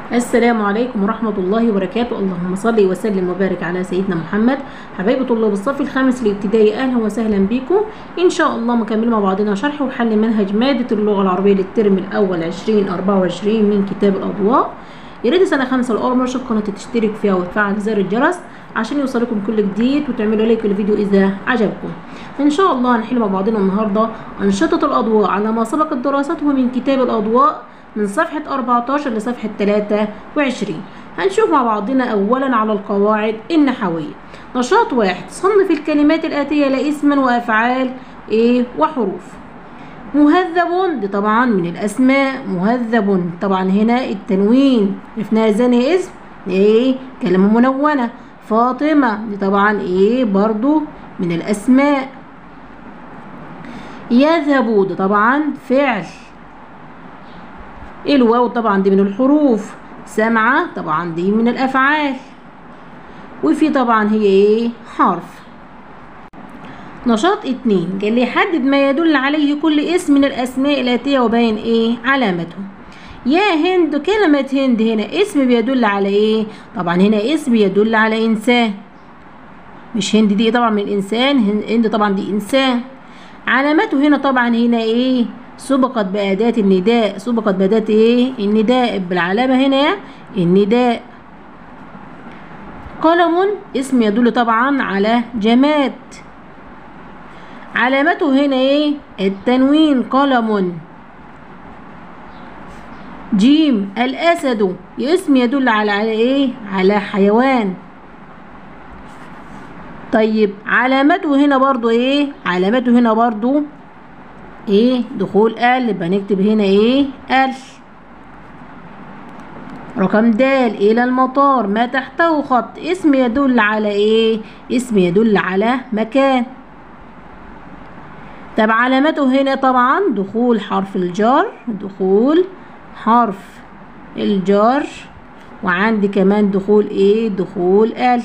السلام عليكم ورحمة الله وبركاته اللهم صل وسلم وبارك على سيدنا محمد حبايبي طلاب الصف الخامس الابتدائي أهلا وسهلا بكم إن شاء الله مكمل مع بعضنا شرح وحل منهج مادة اللغة العربية للترم الأول 2024 من كتاب الأضواء يا ريت سنة خمسة الأول مرة القناة تشترك فيها وتفعل زر الجرس عشان يوصلكم كل جديد وتعملوا لايك للفيديو إذا عجبكم إن شاء الله هنحل مع بعضنا النهاردة أنشطة الأضواء على ما سبقت دراسته من كتاب الأضواء من صفحة 14 لصفحة 23 هنشوف مع بعضنا أولا على القواعد النحوية نشاط واحد صنف الكلمات الآتية لا اسما وأفعال إيه وحروف مهذب دي طبعا من الأسماء مهذب طبعا هنا التنوين عرفناها ازاي اسم إيه كلمة منونة فاطمة دي طبعا إيه برضو من الأسماء يذهب ده طبعا فعل الواو طبعا دي من الحروف سمعة طبعا دي من الأفعال وفي طبعا هي ايه حرف نشاط اتنين قال لي حدد ما يدل عليه كل اسم من الأسماء الآتية وبين ايه علامته يا هند كلمة هند هنا اسم بيدل على ايه طبعا هنا اسم يدل على إنسان مش هند دي طبعا من الإنسان هند طبعا دي إنسان علامته هنا طبعا هنا ايه سبقت بأداة النداء سبقت بأداة ايه النداء بالعلامة هنا النداء قلم اسم يدل طبعا على جماد علامته هنا ايه التنوين قلم جيم الأسد اسم يدل على على ايه على حيوان طيب علامته هنا برضو ايه علامته هنا برضو ايه دخول ال يبقى نكتب هنا ايه ال رقم د الى المطار ما تحته خط اسم يدل على ايه اسم يدل على مكان طب علامته هنا طبعا دخول حرف الجر دخول حرف الجر وعندي كمان دخول ايه دخول ال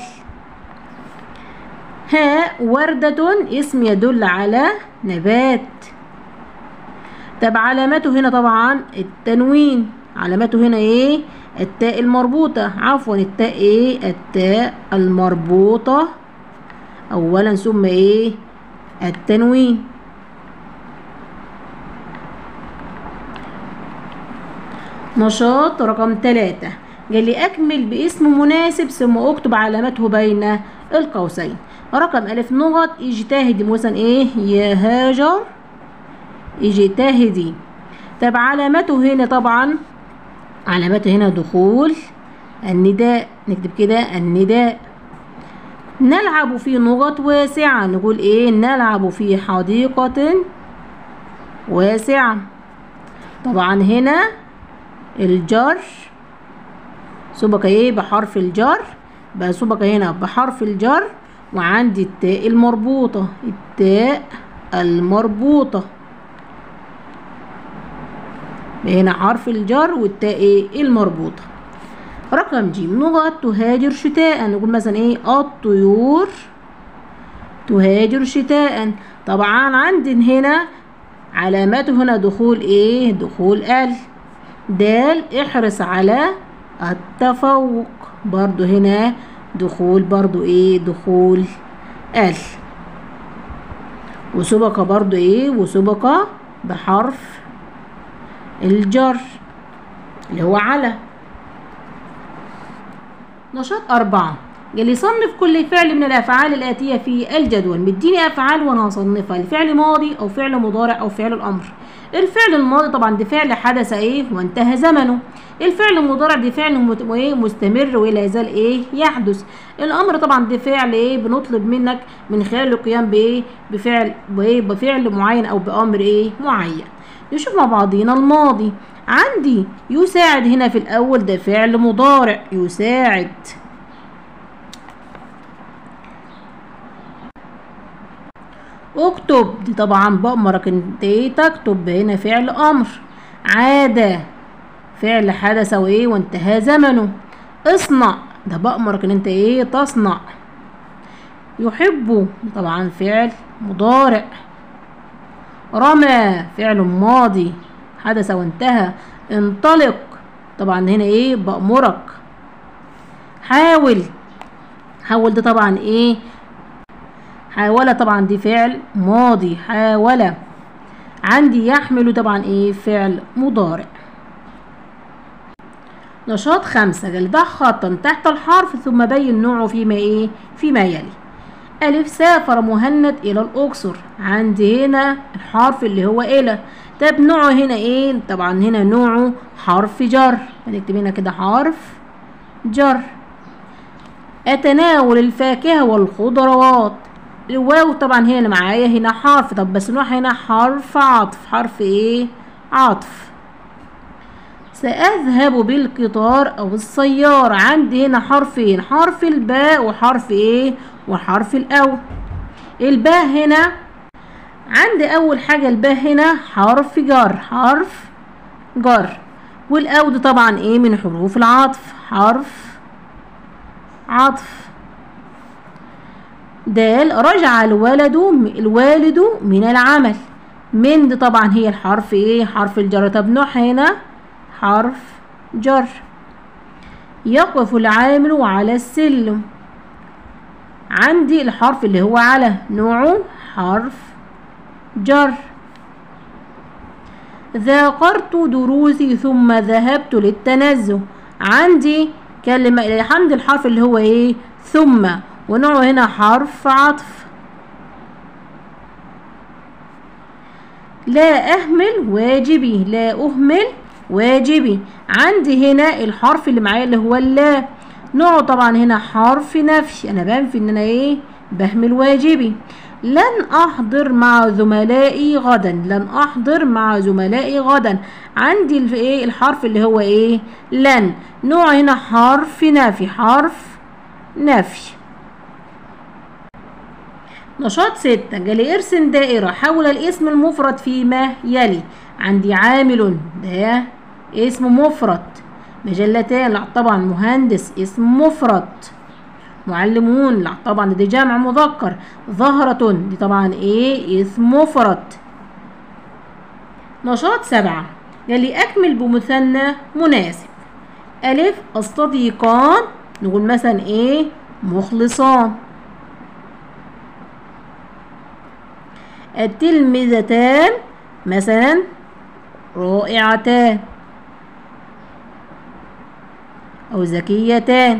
ها وردة اسم يدل على نبات طب علامته هنا طبعا التنوين علامته هنا ايه التاء المربوطة عفوا التاء ايه التاء المربوطة اولا ثم ايه التنوين نشاط رقم ثلاثة قال لي أكمل باسم مناسب ثم أكتب علامته بين القوسين رقم ألف نقط اجتهد مثلا إيه يا هاجر اجتهدي طب علامته هنا طبعا علامته هنا دخول النداء نكتب كده النداء نلعب في نقط واسعة نقول ايه نلعب في حديقة واسعة طبعا هنا الجر سبق ايه بحرف الجر بقى سبق هنا بحرف الجر وعندي التاء المربوطة التاء المربوطة هنا حرف الجر والتاء ايه المربوطة رقم ج نقط تهاجر شتاء نقول مثلا ايه الطيور تهاجر شتاء طبعا عندي هنا علاماته هنا دخول ايه دخول ال دال احرص على التفوق برضو هنا دخول برضو ايه دخول ال وسبق برضو ايه وسبق بحرف الجر اللي هو على نشاط أربعة قال لي صنف كل فعل من الأفعال الآتية في الجدول مديني أفعال وأنا هصنفها لفعل ماضي أو فعل مضارع أو فعل الأمر الفعل الماضي طبعا ده فعل حدث إيه وانتهى زمنه الفعل المضارع ده فعل مستمر ولا يزال إيه يحدث الأمر طبعا ده فعل إيه بنطلب منك من خلال القيام بإيه بفعل بإيه بفعل معين أو بأمر إيه معين نشوف مع بعضينا الماضي عندي يساعد هنا في الأول ده فعل مضارع يساعد اكتب دي طبعا بأمرك انت ايه تكتب هنا فعل أمر عادة فعل حدث وايه وانتهى زمنه اصنع ده بأمرك ان انت ايه تصنع يحب طبعا فعل مضارع رمى فعل ماضي حدث وانتهى انطلق طبعا هنا ايه بأمرك حاول حاول ده طبعا ايه حاول طبعا دي فعل ماضي حاول عندي يحمل طبعا ايه فعل مضارع نشاط خمسة قال ضع خطا تحت الحرف ثم بين نوعه فيما ايه فيما يلي ألف سافر مهند إلى الأقصر عندي هنا الحرف اللي هو إلى طب نوعه هنا إيه طبعا هنا نوعه حرف جر هنكتب هنا كده حرف جر أتناول الفاكهة والخضروات الواو طبعا هنا اللي معايا هنا حرف طب بس نوع هنا حرف عطف حرف ايه عطف سأذهب بالقطار أو السيارة عندي هنا حرفين حرف الباء وحرف ايه وحرف الأو الباء هنا عندي أول حاجة الباء هنا حرف جر حرف جر والأو ده طبعا ايه من حروف العطف حرف عطف دال رجع الولد الوالد من العمل من دي طبعا هي الحرف ايه حرف الجر طب نوع هنا حرف جر يقف العامل على السلم عندي الحرف اللي هو على نوعه حرف جر ذاكرت دروسي ثم ذهبت للتنزه عندي كلمة عندي الحرف اللي هو ايه ثم ونوعه هنا حرف عطف لا أهمل واجبي لا أهمل واجبي عندي هنا الحرف اللي معايا اللي هو اللا نوعه طبعا هنا حرف نفي أنا بنفي إن أنا إيه بهمل واجبي لن أحضر مع زملائي غدا لن أحضر مع زملائي غدا عندي الايه الحرف اللي هو ايه لن نوع هنا حرف نفي حرف نفي نشاط ستة جالي ارسم دائرة حول الاسم المفرد فيما يلي عندي عامل ده اسم مفرد مجلتان لا طبعا مهندس اسم مفرد معلمون لا طبعا دي جمع مذكر ظهرة دي طبعا ايه اسم مفرد نشاط سبعة يلي أكمل بمثنى مناسب ألف الصديقان نقول مثلا ايه مخلصان التلمذتان مثلا رائعتان أو ذكيتان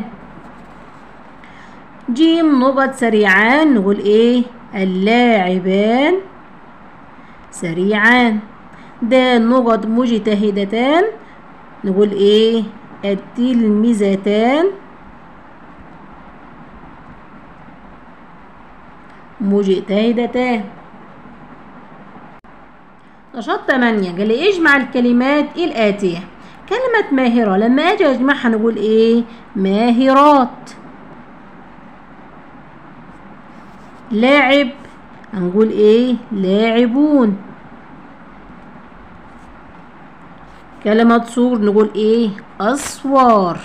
جيم نقط سريعان نقول ايه اللاعبان سريعان ده نقط مجتهدتان نقول ايه التلمذتان مجتهدتان نشاط 8 قال لي اجمع الكلمات الآتية كلمة ماهرة لما اجي اجمعها نقول ايه ماهرات لاعب هنقول ايه لاعبون كلمة صور نقول ايه أسوار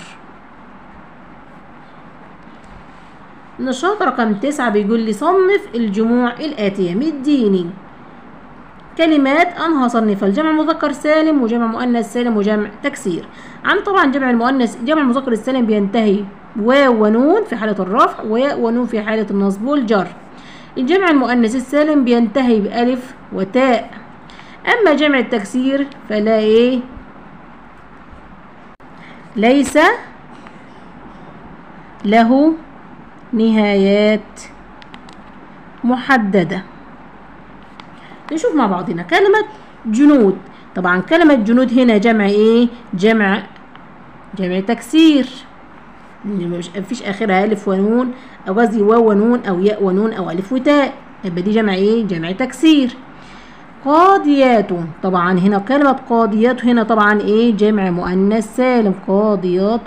نشاط رقم تسعة بيقول لي صنف الجموع الآتية مديني كلمات أنا هصنفها الجمع مذكر سالم وجمع مؤنث سالم وجمع تكسير عن طبعا جمع المؤنث جمع المذكر السالم بينتهي واو ونون في حالة الرفع وياء ونون في حالة النصب والجر الجمع المؤنث السالم بينتهي بألف وتاء أما جمع التكسير فلا إيه ليس له نهايات محددة نشوف مع بعضنا كلمة جنود طبعا كلمة جنود هنا جمع ايه جمع جمع تكسير مش مفيش اخرها الف ونون او قصدي واو ونون او ياء ونون او الف وتاء يبقى دي جمع ايه جمع تكسير قاضيات طبعا هنا كلمة قاضيات هنا طبعا ايه جمع مؤنث سالم قاضيات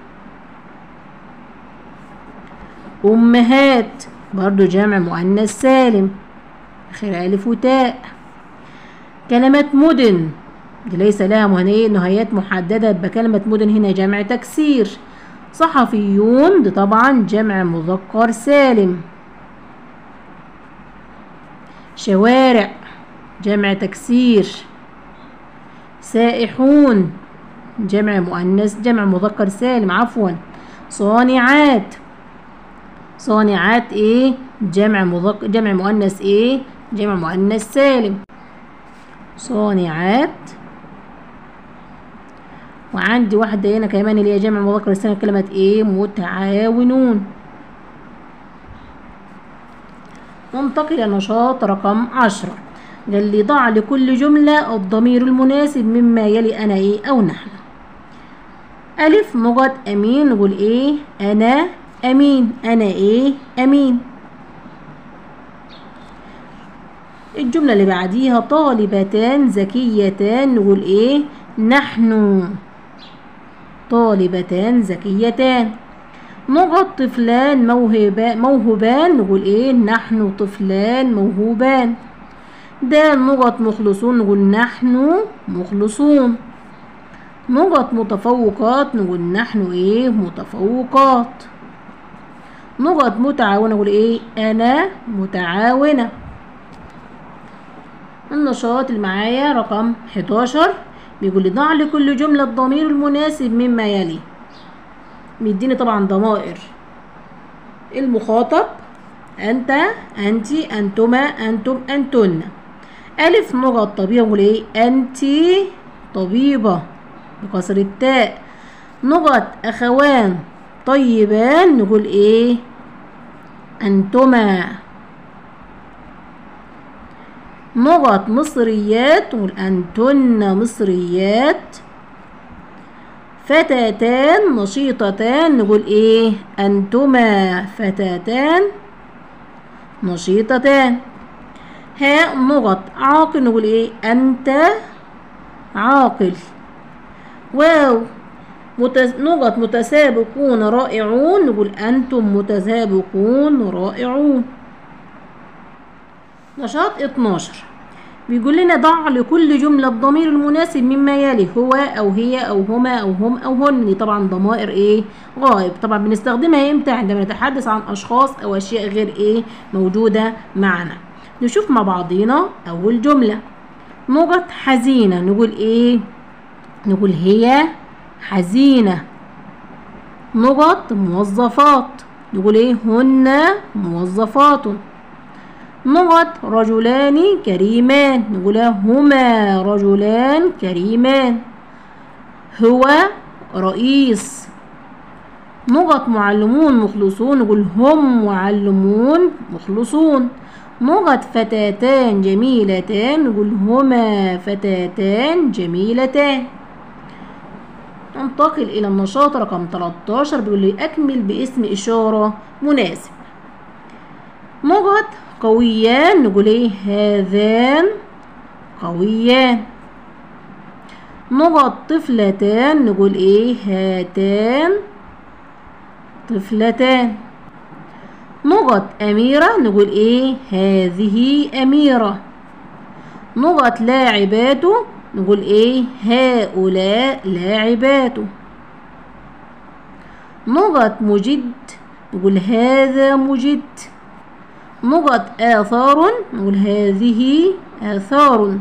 أمهات برضو جمع مؤنث سالم آخر ألف وتاء كلمة مدن دي ليس لها نهايات محددة يبقى كلمة مدن هنا جمع تكسير صحفيون دي طبعا جمع مذكر سالم شوارع جمع تكسير سائحون جمع مؤنث جمع مذكر سالم عفوا صانعات صانعات ايه جمع مذكر جمع مؤنث ايه جمع مؤنث سالم صانعات وعندي واحدة هنا كمان اللي هي جمع مذكر سالم كلمة ايه متعاونون ننتقل إلى نشاط رقم عشرة قال لي ضع لكل جملة الضمير المناسب مما يلي أنا إيه أو نحن ألف مجد أمين نقول إيه أنا أمين أنا إيه أمين الجملة اللي بعديها طالبتان ذكيتان نقول إيه نحن طالبتان ذكيتان نقط طفلان موهبان موهوبان نقول ايه نحن طفلان موهوبان دال نقط مخلصون نقول نحن مخلصون نقط متفوقات نقول نحن ايه متفوقات نقط متعاونة نقول ايه انا متعاونة النشاط اللي معايا رقم 11 بيقول لي ضع لكل جملة الضمير المناسب مما يلي مديني طبعا ضمائر المخاطب انت انت انتما انتم انتن الف نقط طبيعة نقول ايه انت طبيبة بكسر التاء نقط اخوان طيبان نقول ايه انتما نقط مصريات نقول انتن مصريات فتاتان نشيطتان نقول ايه انتما فتاتان نشيطتان هاء نقط عاقل نقول ايه انت عاقل واو متز... نقط متسابقون رائعون نقول انتم متسابقون رائعون نشاط 12 بيقول لنا ضع لكل جملة الضمير المناسب مما يلي هو أو هي أو هما أو هم أو هن دي طبعا ضمائر إيه غائب طبعا بنستخدمها إمتى عندما نتحدث عن أشخاص أو أشياء غير إيه موجودة معنا نشوف مع بعضينا أول جملة نقط حزينة نقول إيه نقول هي حزينة نقط موظفات نقول إيه هن موظفات نقط رجلان كريمان نقول هما رجلان كريمان هو رئيس نقط معلمون مخلصون نقول هم معلمون مخلصون نقط فتاتان جميلتان نقول هما فتاتان جميلتان ننتقل إلى النشاط رقم 13 بيقول لي أكمل باسم إشارة مناسب نقط قويان نقول ايه هذان قويان نقط طفلتان نقول ايه هاتان طفلتان نقط أميرة نقول ايه هذه أميرة نقط لاعبات نقول ايه هؤلاء لاعبات نقط مجد نقول هذا مجد نقط آثار نقول هذه آثار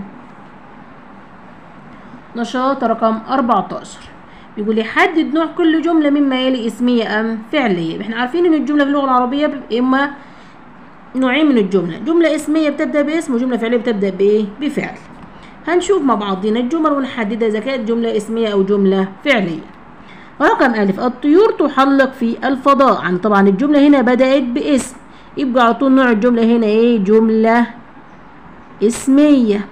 نشاط رقم 14 بيقول لي حدد نوع كل جملة مما يلي اسمية أم فعلية احنا عارفين ان الجملة في اللغة العربية إما نوعين من الجملة جملة اسمية بتبدأ باسم وجملة فعلية بتبدأ بإيه بفعل هنشوف مع بعضنا الجمل ونحددها إذا كانت جملة اسمية أو جملة فعلية رقم ألف الطيور تحلق في الفضاء عن طبعا الجملة هنا بدأت باسم يبقى على طول نوع الجملة هنا ايه جملة اسمية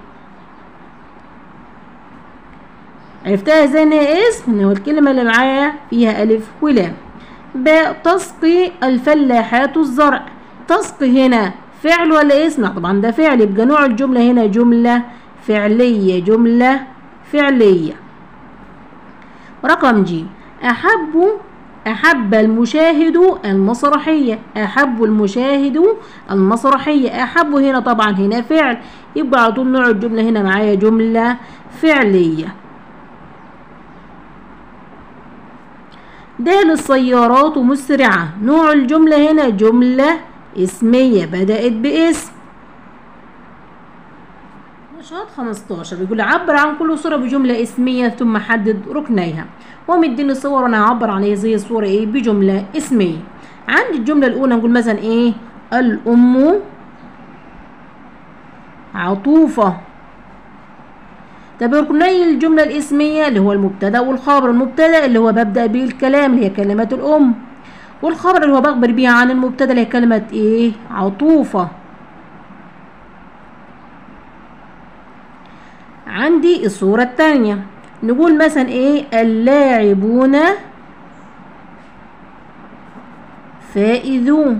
عرفتها ازاي ان هي اسم ان هو الكلمة اللي معايا فيها ألف ولام باء تسقي الفلاحات الزرع تسقي هنا فعل ولا اسم؟ طبعا ده فعل يبقى نوع الجملة هنا جملة فعلية جملة فعلية رقم جيم أحب أحب المشاهد المسرحية أحب المشاهد المسرحية أحب هنا طبعا هنا فعل يبقى على طول نوع الجملة هنا معايا جملة فعلية دال السيارات مسرعة نوع الجملة هنا جملة اسمية بدأت باسم نشاط نشاط 15 بيقول عبر عن كل صورة بجملة اسمية ثم حدد ركنيها ومديني صور وانا هعبر عن هذه الصورة ايه بجملة اسمية عندي الجملة الأولى نقول مثلا ايه الأم عطوفة طب ركني الجملة الاسمية اللي هو المبتدأ والخبر المبتدأ اللي هو ببدأ به الكلام اللي هي كلمة الأم والخبر اللي هو بخبر بيها عن المبتدأ اللي هي كلمة ايه عطوفة عندي الصورة الثانية نقول مثلا ايه اللاعبون فائزون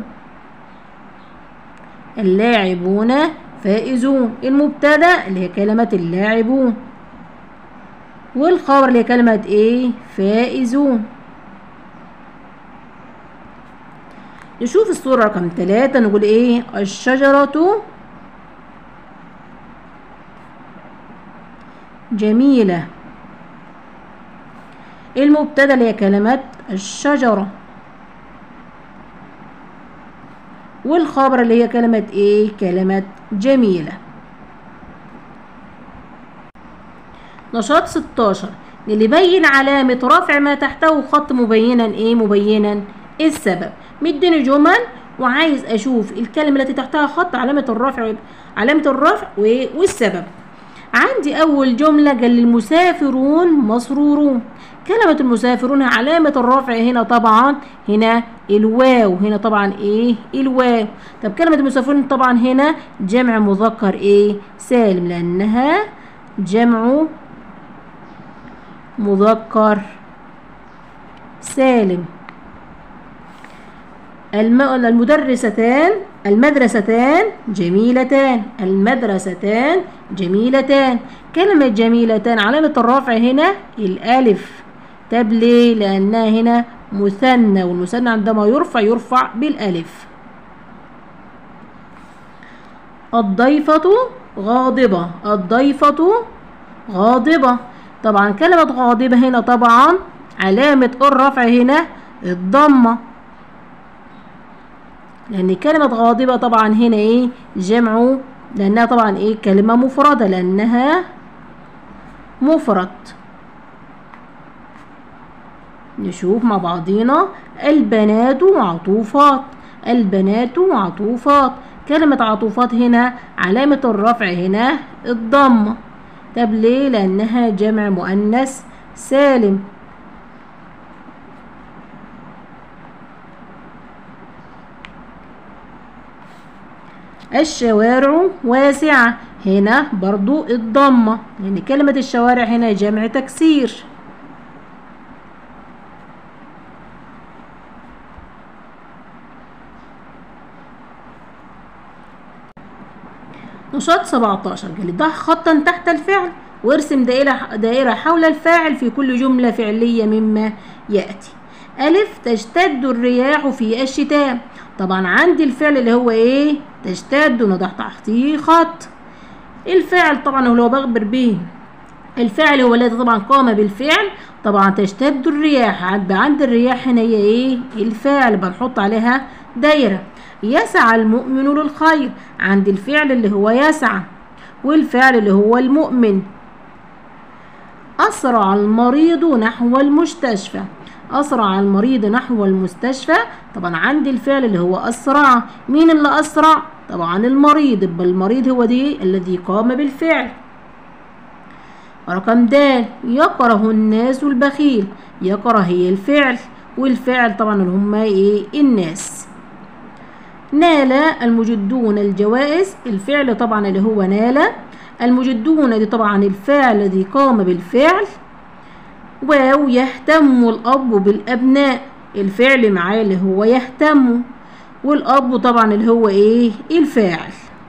اللاعبون فائزون المبتدا اللي هي كلمة اللاعبون والخبر اللي هي كلمة ايه فائزون نشوف الصورة رقم ثلاثة نقول ايه الشجرة جميلة المبتدا اللي هي كلمة الشجرة والخبر اللي هي كلمة ايه كلمة جميلة نشاط 16 اللي يبين علامة رفع ما تحته خط مبينا ايه مبينا السبب مديني جمل وعايز اشوف الكلمة التي تحتها خط علامة الرفع علامة الرفع والسبب عندي أول جملة قال المسافرون مسرورون كلمة المسافرون علامة الرفع هنا طبعا هنا الواو هنا طبعا ايه الواو طب كلمة المسافرون طبعا هنا جمع مذكر ايه سالم لأنها جمع مذكر سالم المدرستان المدرستان جميلتان المدرستان جميلتان كلمة جميلتان علامة الرفع هنا الألف طب ليه؟ لأنها هنا مثنى والمثنى عندما يرفع يرفع بالألف الضيفة غاضبة الضيفة غاضبة طبعا كلمة غاضبة هنا طبعا علامة الرفع هنا الضمة لأن كلمة غاضبة طبعا هنا إيه جمع لأنها طبعا إيه كلمة مفردة لأنها مفرد نشوف مع بعضينا البنات عطوفات البنات عطوفات كلمة عطوفات هنا علامة الرفع هنا الضمة طب ليه لأنها جمع مؤنث سالم الشوارع واسعة هنا برضو الضمة لأن كلمة الشوارع هنا جمع تكسير نشاط 17 قال لي ضع خطا تحت الفعل وارسم دائرة دائرة حول الفاعل في كل جملة فعلية مما يأتي ألف تشتد الرياح في الشتاء طبعا عندي الفعل اللي هو ايه تشتد ونضع تحتيه خط الفعل طبعا هو بخبر به الفعل هو الذي طبعا قام بالفعل طبعا تشتد الرياح عند الرياح هنا هي ايه الفعل بنحط عليها دايره يسعى المؤمن للخير عند الفعل اللي هو يسعى والفعل اللي هو المؤمن أسرع المريض نحو المستشفى أسرع المريض نحو المستشفى طبعا عندي الفعل اللي هو أسرع مين اللي أسرع طبعا المريض يبقى المريض هو دي الذي قام بالفعل رقم د يكره الناس البخيل يكره هي الفعل والفعل طبعا اللي هم ايه الناس نال المجدون الجوائز الفعل طبعا اللي هو نال المجدون دي طبعا الفعل الذي قام بالفعل واو يهتم الأب بالأبناء الفعل معاه اللي هو يهتم والأب طبعا اللي هو إيه الفاعل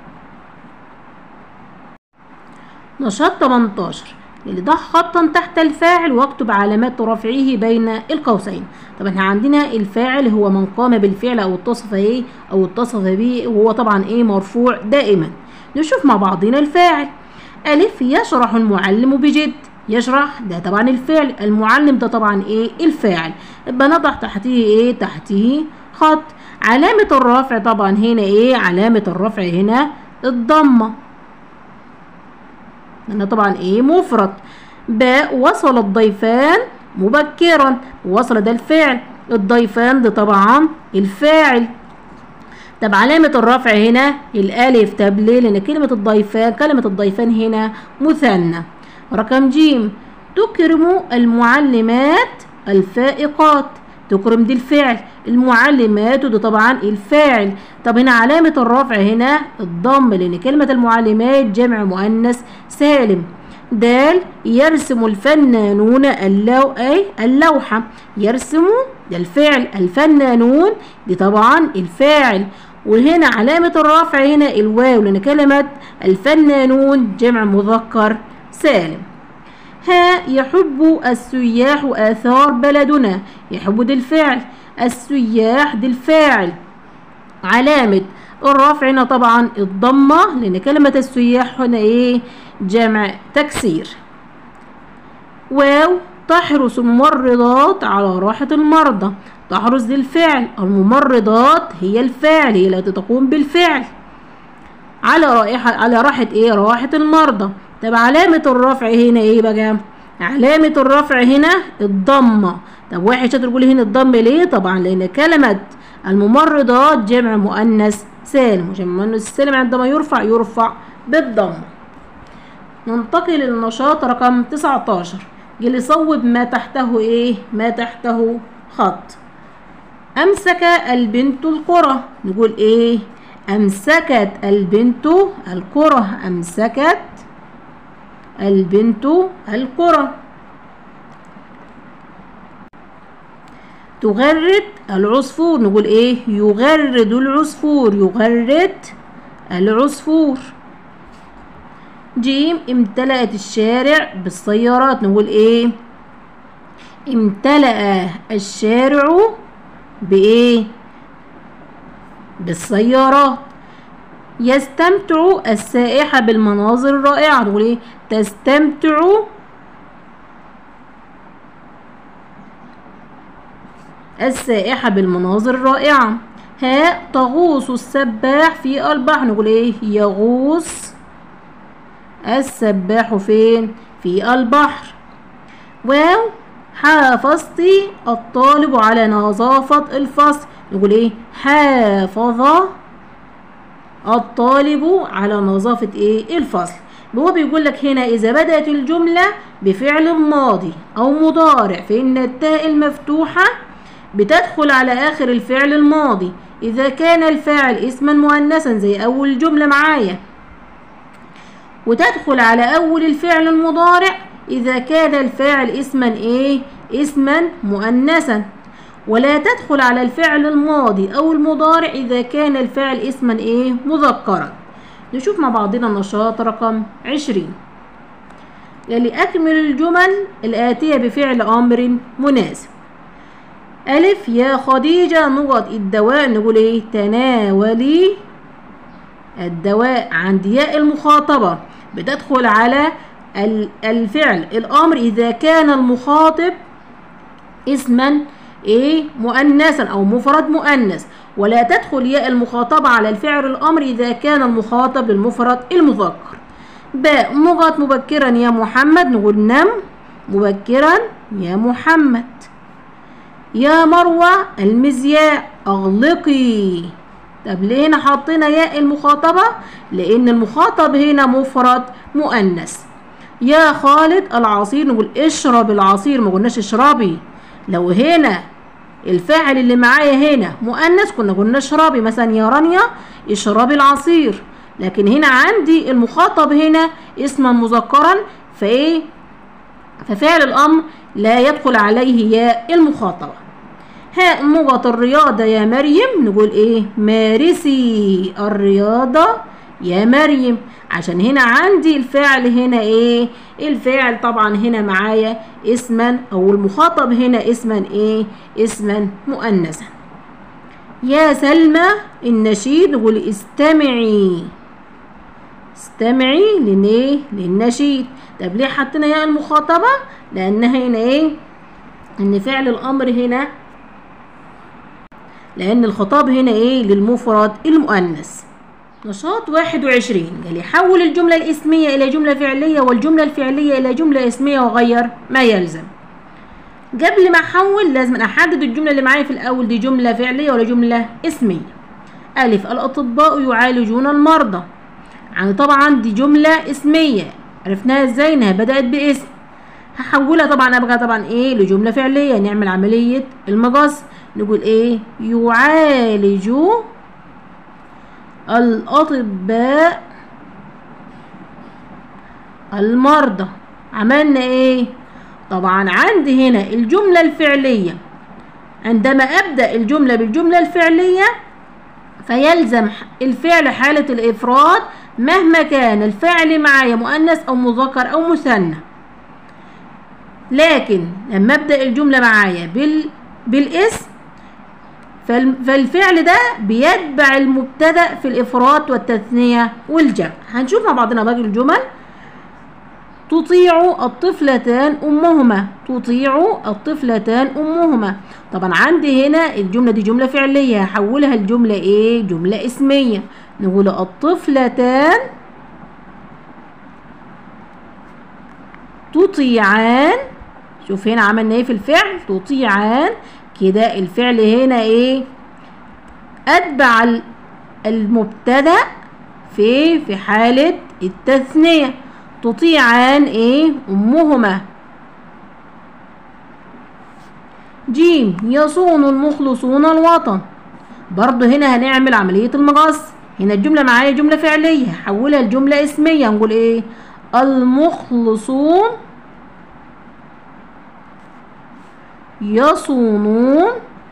نشاط 18 اللي ضع خطا تحت الفاعل واكتب علامات رفعه بين القوسين طبعا احنا عندنا الفاعل هو من قام بالفعل او اتصف ايه او اتصف به وهو طبعا ايه مرفوع دائما نشوف مع بعضنا الفاعل ألف يشرح المعلم بجد يشرح ده طبعا الفعل المعلم ده طبعا ايه الفاعل يبقى نضع تحتيه ايه تحتيه خط علامة الرفع طبعا هنا ايه علامة الرفع هنا الضمة لأن طبعا إيه مفرد باء وصل الضيفان مبكرا وصل ده الفعل الضيفان ده طبعا الفاعل طب علامة الرفع هنا الألف طب ليه؟ لأن كلمة الضيفان كلمة الضيفان هنا مثنى رقم جيم تكرم المعلمات الفائقات تكرم دي الفعل المعلمات وده طبعا الفاعل طب هنا علامة الرفع هنا الضم لأن كلمة المعلمات جمع مؤنث سالم دال يرسم الفنانون اللو أي اللوحة يرسموا ده الفعل الفنانون دي طبعا الفاعل وهنا علامة الرفع هنا الواو لأن كلمة الفنانون جمع مذكر سالم ها يحب السياح آثار بلدنا يحب دي الفعل السياح دي الفاعل علامة الرفع هنا طبعا الضمة لأن كلمة السياح هنا إيه جمع تكسير واو تحرس الممرضات على راحة المرضى تحرس دي الفعل الممرضات هي الفاعل هي التي تقوم بالفعل على رائحة على راحة ايه راحة المرضى طب علامة الرفع هنا ايه بقى علامة الرفع هنا الضمة طب واحد شاطر يقول هنا الضم ليه طبعا لان كلمة الممرضات جمع مؤنث سالم وجمع مؤنث سالم عندما يرفع يرفع بالضمة ننتقل للنشاط رقم 19 جيل يصوب ما تحته ايه ما تحته خط امسك البنت الكرة نقول ايه امسكت البنت الكرة امسكت البنت الكرة تغرد العصفور نقول ايه يغرد العصفور يغرد العصفور جيم امتلأت الشارع بالسيارات نقول ايه امتلأ الشارع بايه بالسيارات يستمتع السائحة بالمناظر الرائعة نقول ايه تستمتع السائحة بالمناظر الرائعة ها تغوص السباح في البحر نقول ايه يغوص السباح فين في البحر واو حافظت الطالب على نظافة الفصل نقول ايه حافظ الطالب على نظافة ايه الفصل هو بيقول لك هنا إذا بدأت الجملة بفعل ماضي أو مضارع فإن التاء المفتوحة بتدخل على آخر الفعل الماضي إذا كان الفاعل اسما مؤنثا زي أول جملة معايا وتدخل على أول الفعل المضارع إذا كان الفاعل اسما إيه اسما مؤنثا ولا تدخل على الفعل الماضي أو المضارع إذا كان الفعل اسما إيه مذكرا نشوف مع بعضنا النشاط رقم عشرين لأكمل الجمل الآتية بفعل أمر مناسب ألف يا خديجة نقط الدواء نقول إيه تناولي الدواء عند ياء المخاطبة بتدخل على الفعل الأمر إذا كان المخاطب اسما إيه مؤنثا أو مفرد مؤنث ولا تدخل ياء المخاطبة على الفعل الأمر إذا كان المخاطب للمفرد المذكر باء نغط مبكرا يا محمد نقول نم مبكرا يا محمد يا مروة المزياء أغلقي طب ليه هنا حطينا ياء المخاطبة لأن المخاطب هنا مفرد مؤنث يا خالد العصير نقول اشرب العصير ما قلناش اشربي لو هنا الفاعل اللي معايا هنا مؤنث كنا قلنا اشربي مثلا يا رانيا اشربي العصير لكن هنا عندي المخاطب هنا اسما مذكرا فايه ففعل الامر لا يدخل عليه ياء المخاطبه هاء نقط الرياضة يا مريم نقول ايه مارسي الرياضة يا مريم عشان هنا عندي الفعل هنا ايه الفاعل طبعا هنا معايا اسما او المخاطب هنا اسما ايه اسما مؤنثا يا سلمى النشيد نقول استمعي استمعي لإيه للنشيد طب ليه حطينا ياء المخاطبة لأنها هنا إيه إن فعل الأمر هنا لأن الخطاب هنا إيه للمفرد المؤنث نشاط 21 قال يحول الجملة الاسمية إلى جملة فعلية والجملة الفعلية إلى جملة اسمية وغير ما يلزم قبل ما أحول لازم أحدد الجملة اللي معايا في الأول دي جملة فعلية ولا جملة اسمية ألف الأطباء يعالجون المرضى يعني طبعا دي جملة اسمية عرفناها ازاي انها بدأت باسم هحولها طبعا ابقى طبعا ايه لجملة فعلية نعمل عملية المقص نقول ايه يعالج الأطباء المرضى عملنا ايه طبعا عندي هنا الجملة الفعلية عندما أبدأ الجملة بالجملة الفعلية فيلزم الفعل حالة الإفراد مهما كان الفعل معايا مؤنث أو مذكر أو مثنى لكن لما أبدأ الجملة معايا بال... بالاسم فالفعل ده بيتبع المبتدأ في الإفراد والتثنية والجمع هنشوف مع بعضنا باقي الجمل تطيع الطفلتان أمهما تطيع الطفلتان أمهما طبعا عندي هنا الجملة دي جملة فعلية هحولها الجملة إيه جملة اسمية نقول الطفلتان تطيعان شوف هنا عملنا ايه في الفعل تطيعان كده الفعل هنا ايه اتبع المبتدا في في حالة التثنية تطيعان ايه امهما جيم يصون المخلصون الوطن برضو هنا هنعمل عملية المقص هنا الجملة معايا جملة فعلية هحولها لجملة اسمية نقول ايه المخلصون يصونون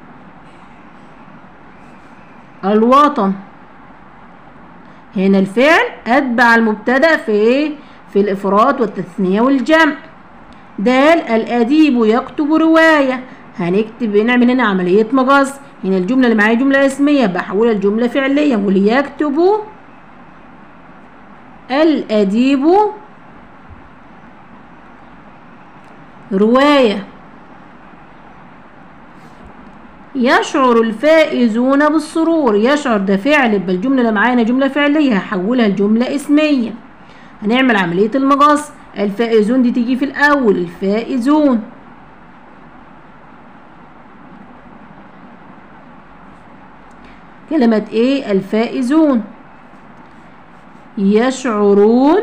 الوطن هنا الفعل أتبع المبتدأ في إيه؟ في الإفراد والتثنية والجمع دال الأديب يكتب رواية هنكتب نعمل هنا عملية مقص هنا الجملة اللي معايا جملة اسمية بحولها لجملة فعلية نقول يكتب الأديب رواية يشعر الفائزون بالسرور يشعر ده فعل يبقى الجملة اللي معانا جملة فعلية هحولها لجملة اسمية هنعمل عملية المقص الفائزون دي تيجي في الأول الفائزون كلمة ايه الفائزون يشعرون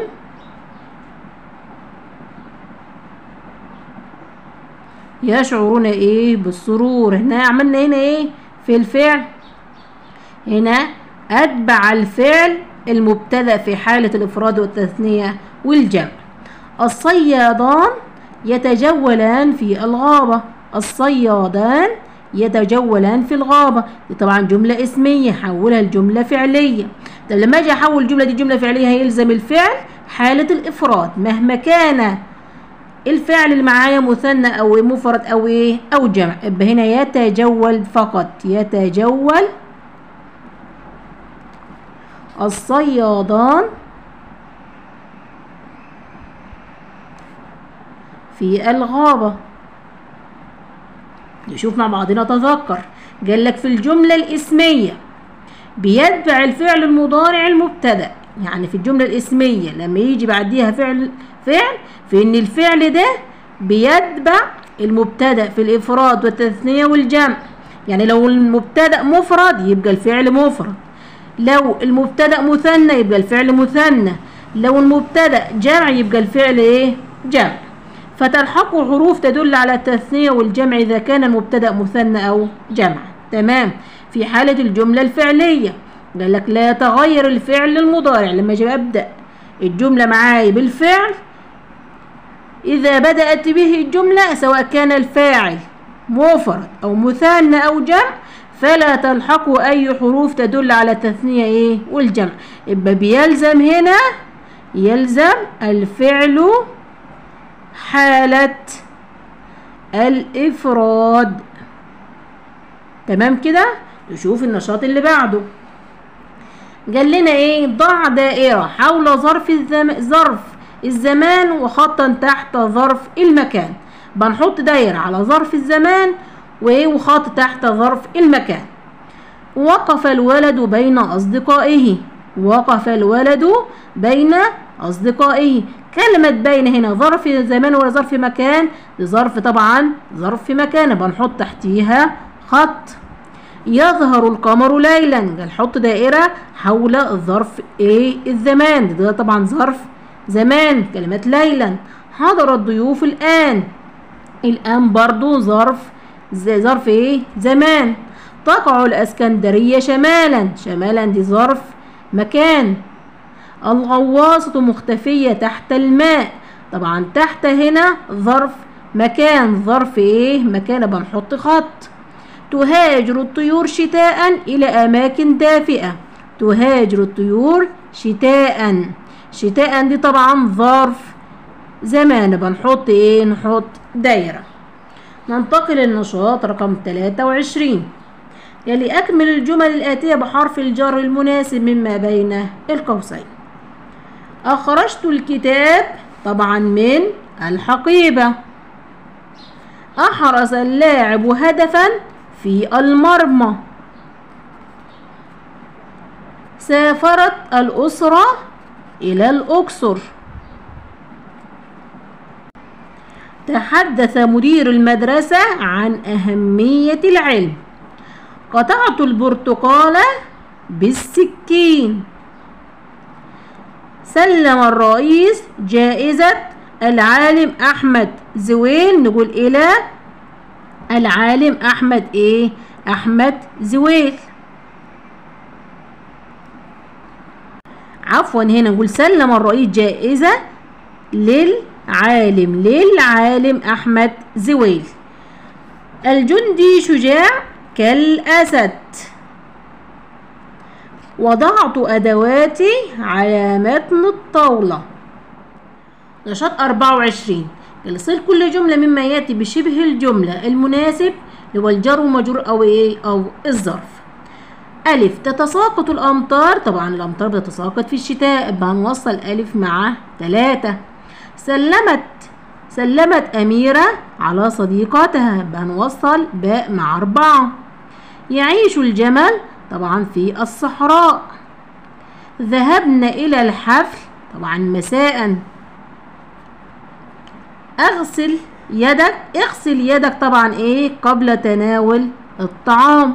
يشعرون ايه بالسرور هنا عملنا هنا ايه في الفعل هنا اتبع الفعل المبتدا في حالة الافراد والتثنية والجمع الصيادان يتجولان في الغابة الصيادان يتجولان في الغابة دي طبعا جملة اسمية حولها لجملة فعلية طب لما اجي احول الجملة دي جملة فعلية هيلزم الفعل حالة الافراد مهما كان الفعل اللي معايا مثنى او مفرد او ايه او جمع يبقى هنا يتجول فقط يتجول الصيادان في الغابة نشوف مع بعضنا تذكر قال لك في الجملة الاسمية بيتبع الفعل المضارع المبتدأ يعني في الجملة الاسمية لما يجي بعديها فعل فعل في ان الفعل ده بيتبع المبتدا في الافراد والتثنيه والجمع يعني لو المبتدا مفرد يبقى الفعل مفرد لو المبتدا مثنى يبقى الفعل مثنى لو المبتدا جمع يبقى الفعل ايه جمع فتلحق حروف تدل على التثنيه والجمع اذا كان المبتدا مثنى او جمع تمام في حاله الجمله الفعليه قال لك لا يتغير الفعل المضارع لما اجي ابدا الجمله معاي بالفعل إذا بدأت به الجملة سواء كان الفاعل مفرد أو مثنى أو جمع فلا تلحقه أي حروف تدل على التثنية إيه والجمع يبقى بيلزم هنا يلزم الفعل حالة الإفراد تمام كده نشوف النشاط اللي بعده قال لنا ايه ضع دائرة حول ظرف الزم... ظرف الزمان وخطا تحت ظرف المكان بنحط دايرة على ظرف الزمان وخط تحت ظرف المكان وقف الولد بين أصدقائه وقف الولد بين أصدقائه كلمة بين هنا ظرف زمان ولا ظرف مكان دي ظرف طبعا ظرف مكان بنحط تحتيها خط يظهر القمر ليلا نحط دائرة حول الظرف ايه الزمان ده طبعا ظرف زمان كلمة ليلا حضر الضيوف الآن الآن برضو ظرف ظرف ايه زمان تقع الاسكندرية شمالا شمالا دي ظرف مكان الغواصة مختفية تحت الماء طبعا تحت هنا ظرف مكان ظرف ايه مكان بنحط خط تهاجر الطيور شتاء إلى أماكن دافئة تهاجر الطيور شتاء شتاء دي طبعا ظرف زمان بنحط ايه نحط دايرة ننتقل للنشاط رقم 23 يلي أكمل الجمل الآتية بحرف الجر المناسب مما بين القوسين أخرجت الكتاب طبعا من الحقيبة أحرز اللاعب هدفا في المرمى سافرت الأسرة إلى الأقصر تحدث مدير المدرسة عن أهمية العلم قطعت البرتقالة بالسكين سلم الرئيس جائزة العالم أحمد زويل نقول إلى العالم أحمد إيه أحمد زويل عفوا هنا نقول سلم الرئيس جائزة للعالم للعالم أحمد زويل الجندي شجاع كالأسد وضعت أدواتي على متن الطاولة نشاط 24 الصل كل جملة مما يأتي بشبه الجملة المناسب اللي هو الجر ومجرور أو إيه أو الظرف ألف تتساقط الأمطار طبعا الأمطار بتتساقط في الشتاء هنوصل ألف مع ثلاثة سلمت سلمت أميرة على صديقتها هنوصل باء مع أربعة يعيش الجمل طبعا في الصحراء ذهبنا إلى الحفل طبعا مساء اغسل يدك اغسل يدك طبعا ايه قبل تناول الطعام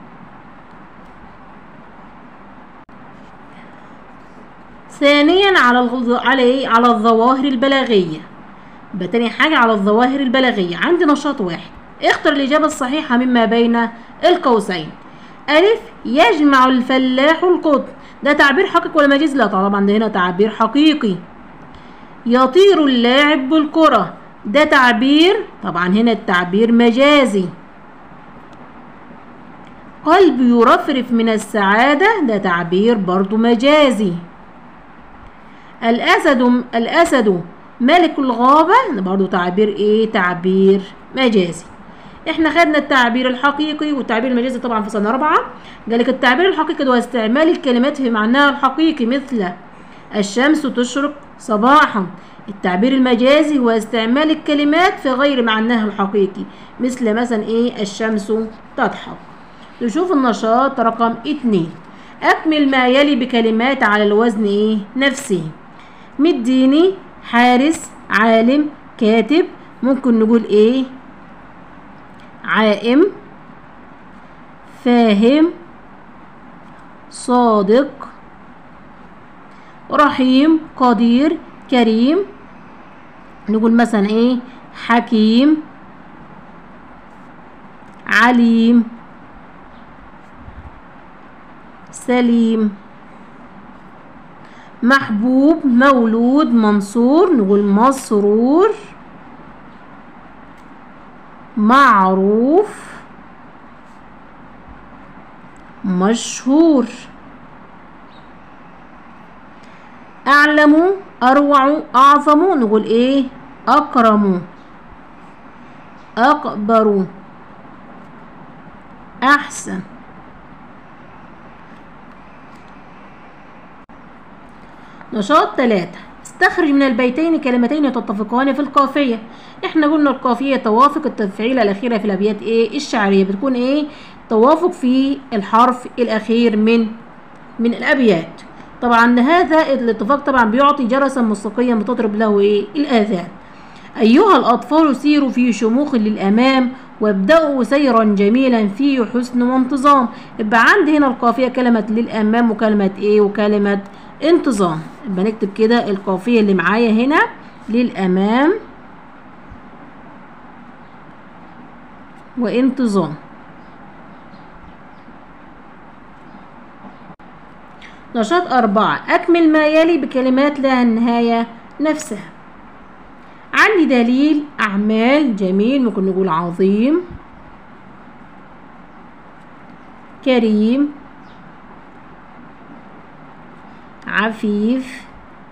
ثانيا على الغ... على ايه على الظواهر البلاغيه يبقى تاني حاجه على الظواهر البلاغيه عندي نشاط واحد اختر الاجابه الصحيحه مما بين القوسين ألف يجمع الفلاح القطن ده تعبير حقيقي ولا مجاز لا طبعا ده هنا تعبير حقيقي يطير اللاعب بالكرة ده تعبير طبعا هنا التعبير مجازي قلب يرفرف من السعادة ده تعبير برضو مجازي الأسد الأسد ملك الغابة ده برضو تعبير ايه تعبير مجازي احنا خدنا التعبير الحقيقي والتعبير المجازي طبعا في سنة رابعة قالك التعبير الحقيقي هو استعمال الكلمات في معناها الحقيقي مثل الشمس تشرق صباحا التعبير المجازي هو استعمال الكلمات في غير معناها الحقيقي مثل مثلا ايه الشمس تضحك نشوف النشاط رقم اتنين اكمل ما يلي بكلمات على الوزن ايه نفسه مديني حارس عالم كاتب ممكن نقول ايه عائم فاهم صادق رحيم قدير كريم نقول مثلا ايه حكيم عليم سليم محبوب مولود منصور نقول مسرور معروف مشهور أعلم أروع أعظم نقول إيه أكرم أكبر أحسن نشاط ثلاثة استخرج من البيتين كلمتين تتفقان في القافية احنا قلنا القافية توافق التفعيلة الأخيرة في الأبيات ايه الشعرية بتكون ايه توافق في الحرف الأخير من من الأبيات طبعا هذا الاتفاق طبعا بيعطي جرسا موسيقيا بتضرب له ايه الاذان ايها الاطفال سيروا في شموخ للامام وابدأوا سيرا جميلا فيه حسن وانتظام يبقى عندي هنا القافية كلمة للأمام وكلمة إيه وكلمة انتظام يبقى نكتب كده القافية اللي معايا هنا للأمام وانتظام نشاط أربعة أكمل ما يلي بكلمات لها النهاية نفسها عندي دليل أعمال جميل ممكن نقول عظيم كريم عفيف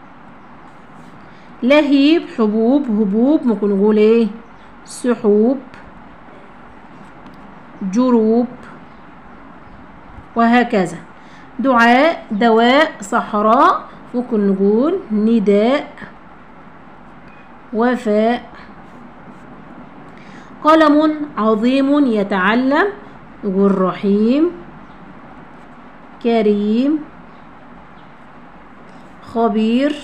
لهيب حبوب هبوب ممكن نقول ايه سحوب جروب وهكذا دعاء دواء صحراء ممكن نقول نداء وفاء قلم عظيم يتعلم نقول رحيم كريم خبير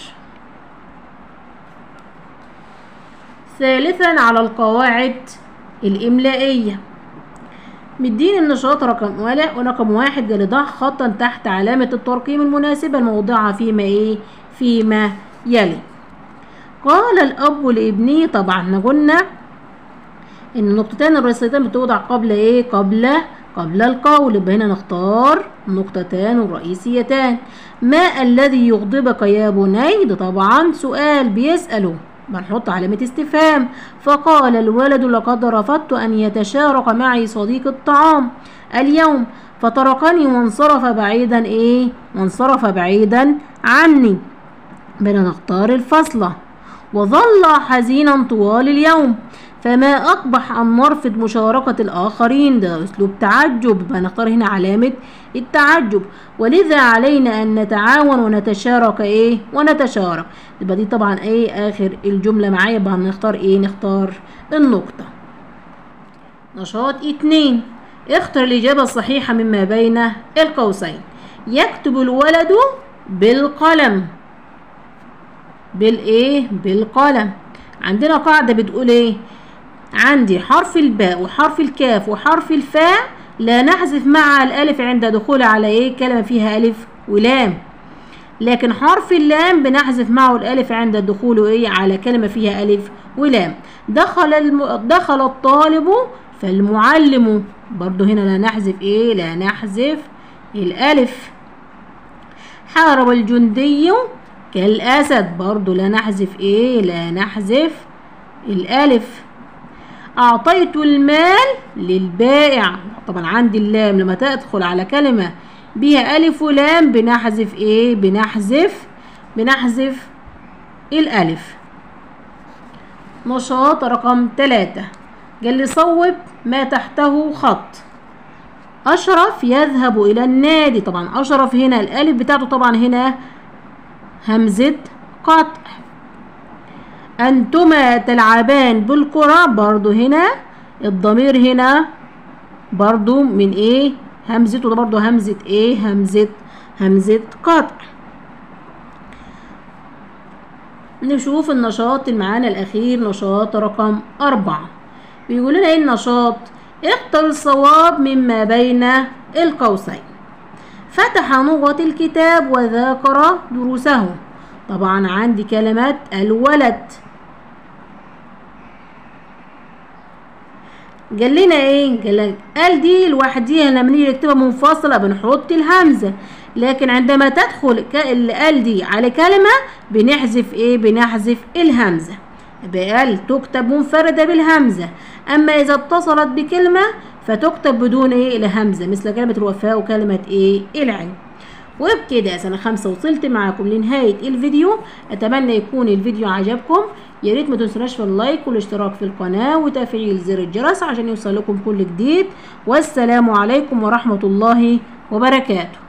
ثالثا على القواعد الإملائية مدين النشاط رقم ولا ورقم واحد قال ضع خطا تحت علامة الترقيم المناسبة الموضعة فيما ايه فيما يلي قال الأب لابنه طبعا احنا قلنا ان النقطتين الرئيسيتين بتوضع قبل ايه قبل قبل القول يبقى هنا نختار نقطتان رئيسيتان ما الذي يغضبك يا بني ده طبعا سؤال بيسأله بنحط علامة استفهام فقال الولد لقد رفضت أن يتشارك معي صديق الطعام اليوم فتركني وانصرف بعيدا ايه وانصرف بعيدا عني بنا نختار الفصلة وظل حزينا طوال اليوم فما أقبح أن نرفض مشاركة الآخرين ده أسلوب تعجب يبقى نختار هنا علامة التعجب ولذا علينا أن نتعاون ونتشارك إيه ونتشارك يبقى دي طبعا إيه آخر الجملة معايا يبقى هنختار إيه نختار النقطة نشاط اتنين اختر الإجابة الصحيحة مما بين القوسين يكتب الولد بالقلم بالايه بالقلم عندنا قاعدة بتقول ايه عندي حرف الباء وحرف الكاف وحرف الفاء لا نحذف مع الالف عند دخول على ايه كلمة فيها الف ولام لكن حرف اللام بنحذف معه الالف عند الدخول ايه على كلمة فيها الف ولام دخل الم... دخل الطالب فالمعلم برضو هنا لا نحذف ايه لا نحذف الالف حارب الجندي كالأسد برضو لا نحذف ايه لا نحذف الألف أعطيت المال للبائع طبعا عندي اللام لما تدخل على كلمة بها ألف ولام بنحذف ايه بنحذف بنحذف الألف نشاط رقم ثلاثة قال لي صوب ما تحته خط أشرف يذهب إلى النادي طبعا أشرف هنا الألف بتاعته طبعا هنا همزة قطع أنتما تلعبان بالكرة برضو هنا الضمير هنا برضو من ايه همزته ده برضو همزة ايه همزة همزة قطع نشوف النشاط اللي معانا الأخير نشاط رقم أربعة بيقول لنا ايه النشاط اختر الصواب مما بين القوسين فتح نغط الكتاب وذاكر دروسه طبعا عندي كلمات الولد قال لنا ايه قال لك قال دي لوحديها لما نيجي نكتبها منفصله بنحط الهمزه لكن عندما تدخل ال دي على كلمه بنحذف ايه بنحذف الهمزه بقال تكتب منفرده بالهمزه اما اذا اتصلت بكلمه فتكتب بدون ايه الهمزه مثل كلمه الوفاء وكلمه ايه العلم وبكده يا سنة خمسة وصلت معاكم لنهاية الفيديو أتمنى يكون الفيديو عجبكم يا ريت ما تنسوناش في اللايك والاشتراك في القناة وتفعيل زر الجرس عشان يوصل لكم كل جديد والسلام عليكم ورحمة الله وبركاته